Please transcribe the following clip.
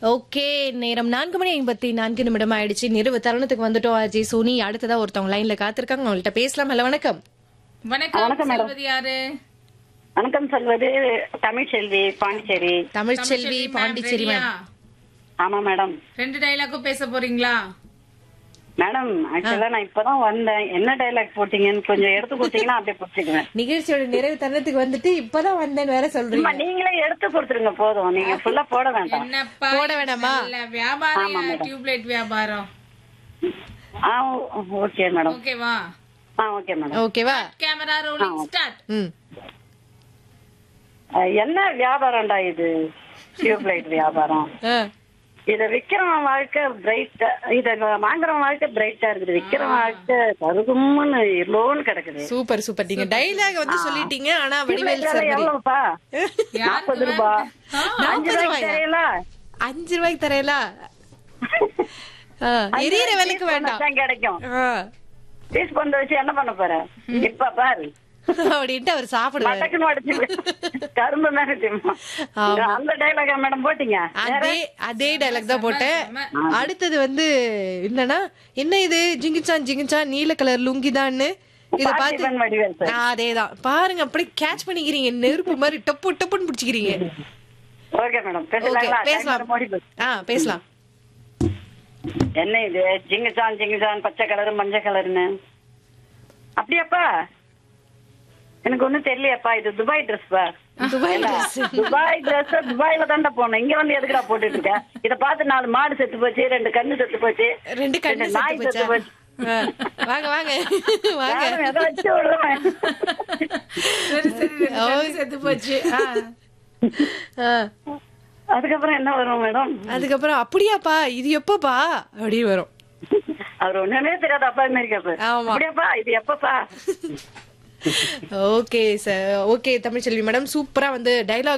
Okay நேரம் நான்கு மணி ஐம்பத்தி நான்கு நிமிடம் ஆயிடுச்சு நிறைவு தருணத்துக்கு வந்துட்டோம் அஜய் சோனி அடுத்ததா ஒருத்தவங்க லைன்ல காத்திருக்காங்க அவங்கள்ட்ட பேசலாம் ஹலோ வணக்கம் வணக்கம் வணக்கம் மேடம். சொல்வது யாரு வணக்கம் சொல்வது தமிழ்செல்வி பாண்டிச்சேரி தமிழ்ச்செல்வி பாண்டிச்சேரி மேம் ஆமா மேடம் ரெண்டு டைலாக்கும் பேச போறீங்களா மேடம் ஆக்சுவலா நான் இப்பதான் வந்தேன் என்ன டைலாக் போட்டீங்கன்னு கொஞ்சம் எடுத்து கொடுத்தீங்கன்னா அப்படியே புடிச்சுக்குவேன் நிகழ்ச்சியோட நிறைவு தருணத்துக்கு வந்துட்டு இப்பதான் வந்தேன் வேற சொல்றீங்க அம்மா, நீங்களே எடுத்து கொடுத்துருங்க போதும் நீங்க ஃபுல்லா போட வேண்டாம் என்னப்பா போட வேணாமா? நல்ல வியாபாரம் டியூப்லைட் வியாபாரம் ஆ ஓகே மேடம் ஓகேவா ஆ ஓகே மேடம் ஓகேவா கேமரா ரோலிங் ஸ்டார்ட் ம் அஹ், என்ன வியாபாரம்டா இது டியூப்லைட் வியாபாரம் ஆ. இத விக்கிறவன் வாழ்க்கை பிரைட்டா இத வாங்குறவன் வாழ்க்கை பிரைட்டா இருக்குது விக்கிறவன் வாழ்க்கை கருகும்னு லோன் கிடக்குது சூப்பர் சூப்பர் நீங்க டைலாக் வந்து சொல்லிட்டீங்க ஆனா வடிவேல் டியூப்லைட் சார் விலை மாதிரி எவ்வளவுப்பா நாற்பது ரூபாய் அஞ்சு நாற்பது ரூபாய்க்கு ரூபாயா தெரியல அஞ்சு ரூபாய்க்கு தரையலா எரியற விலைக்கு வேண்டாம் தான் கிடைக்கும் ஆ. பீஸ் பந்து வச்சு என்ன பண்ண போற இப்ப பாரு அப்படின்ட்டு அவர் சாப்பிடுவாரு மட்டக்குன்னு அடிச்சு கரும்பு மேல திம்மா. ஆமா. அந்த டைலாக மேடம் போட்டீங்க அதே அதே டைலாக் தான் போட்டேன் அடுத்தது வந்து என்னன்னா என்ன இது ஜிங்கிச்சான் ஜிங்கிச்சான் நீல கலர் லுங்கி தான்னு இத பார்த்து பார்த்திபன் வடிவேல் சார் ஆ, அதேதான் பாருங்க அப்படியே கேட்ச் பண்ணிக்கிறீங்க நெருப்பு மாதிரி டப்பு டப்புன்னு பிடிச்சிக்கிறீங்க ஓகே மேடம் ஓகே பேசலாங்களா பேசலாம் டைம் ஓடி போச்சு. ஆ பேசலாம் என்ன இது ஜிங்குச்சான் ஜிங்குச்சான் பச்சை கலரு மஞ்சள் கலர்னு அப்படியாப்பா எனக்கு ஒண்ணும் தெரியலையாப்பா இது துபாய் ட்ரெஸ் பா துபாய் dress. துபாய் ட்ரெஸ் துபாய்ல தான்டா போனோம் இங்க வந்து எதுக்குடா போட்டுட்டு இருக்க இத பார்த்து நாலு மாடு செத்து போச்சு ரெண்டு கண்ணு செத்து போச்சு ரெண்டு கண்ணு ரெண்டு நாய் செத்து செத்து போச்சா போச்சு ஆ, வாங்க வாங்க வாங்க யாரும் எதை வச்சு விடுறேன் சரி சரி ரெண்டு கண்ணு செத்து போச்சு ஆ. ஆ, அதுக்கப்புறம் என்ன வரும் மேடம் அதுக்கப்புறம் அப்படியாப்பா இது எப்பப்பா அப்படின்னு வரும் அவர் ஒண்ணுமே தெரியாத அப்பா மாதிரி கேப்பாரு ஆமா. அப்படியாப்பா இது எப்பப்பா okay sir okay Tamilselvi madam சூப்பரா வந்து டைலாக்